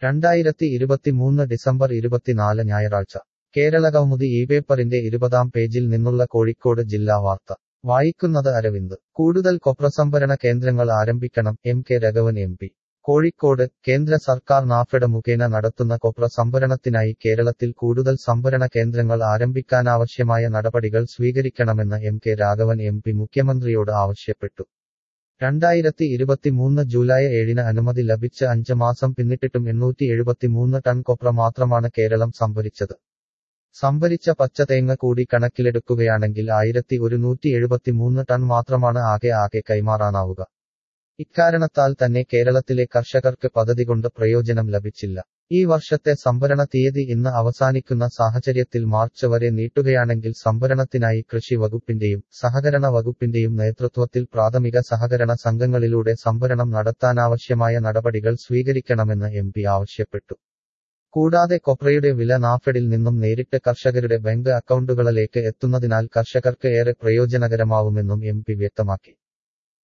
രണ്ടായിരത്തി ഇരുപത്തിമൂന്ന് ഡിസംബർ ഇരുപത്തിനാല് ഞായറാഴ്ച കേരള കൗമുദി ഈ പേപ്പറിന്റെ ഇരുപതാം പേജിൽ നിന്നുള്ള കോഴിക്കോട് ജില്ലാ വാർത്ത വായിക്കുന്നത് അരവിന്ദ് കൂടുതൽ കൊപ്രസംഭരണ കേന്ദ്രങ്ങൾ ആരംഭിക്കണം M K Raghavan M P Kozhikode കേന്ദ്ര സർക്കാർ നാഫെഡ് മുഖേന നടത്തുന്ന കൊപ്ര സംഭരണത്തിനായി കേരളത്തിൽ കൂടുതൽ സംഭരണ കേന്ദ്രങ്ങൾ ആരംഭിക്കാനാവശ്യമായ നടപടികൾ സ്വീകരിക്കണമെന്ന് M K Raghavan M P മുഖ്യമന്ത്രിയോട് ആവശ്യപ്പെട്ടു രണ്ടായിരത്തി ഇരുപത്തിമൂന്ന് ജൂലൈ ഏഴിന് അനുമതി ലഭിച്ച് അഞ്ച് മാസം പിന്നിട്ടിട്ടും എണ്ണൂറ്റി എഴുപത്തിമൂന്ന് ടൺ കൊപ്ര മാത്രമാണ് കേരളം സംഭരിച്ചത് സംഭരിച്ച പച്ചതേങ്ങ കൂടി കണക്കിലെടുക്കുകയാണെങ്കിൽ ആയിരത്തി ഒരുന്നൂറ്റി എഴുപത്തിമൂന്ന് ടൺ മാത്രമാണ് ആകെ ആകെ കൈമാറാനാവുക ഇക്കാരണത്താൽ തന്നെ കേരളത്തിലെ കർഷകർക്ക് പദ്ധതി കൊണ്ട് പ്രയോജനം ലഭിച്ചില്ല ഈ വർഷത്തെ സംഭരണ തീയതി ഇന്ന് അവസാനിക്കുന്ന സാഹചര്യത്തിൽ മാർച്ച് വരെ നീട്ടുകയാണെങ്കിൽ സംഭരണത്തിനായി കൃഷി വകുപ്പിന്റെയും സഹകരണ വകുപ്പിന്റെയും നേതൃത്വത്തിൽ പ്രാഥമിക സഹകരണ സംഘങ്ങളിലൂടെ സംഭരണം നടത്താനാവശ്യമായ നടപടികൾ സ്വീകരിക്കണമെന്ന് എം ആവശ്യപ്പെട്ടു കൂടാതെ കൊപ്രയുടെ വില നാഫെഡിൽ നിന്നും നേരിട്ട് കർഷകരുടെ ബാങ്ക് അക്കൗണ്ടുകളിലേക്ക് എത്തുന്നതിനാൽ കർഷകർക്ക് ഏറെ പ്രയോജനകരമാവുമെന്നും എം വ്യക്തമാക്കി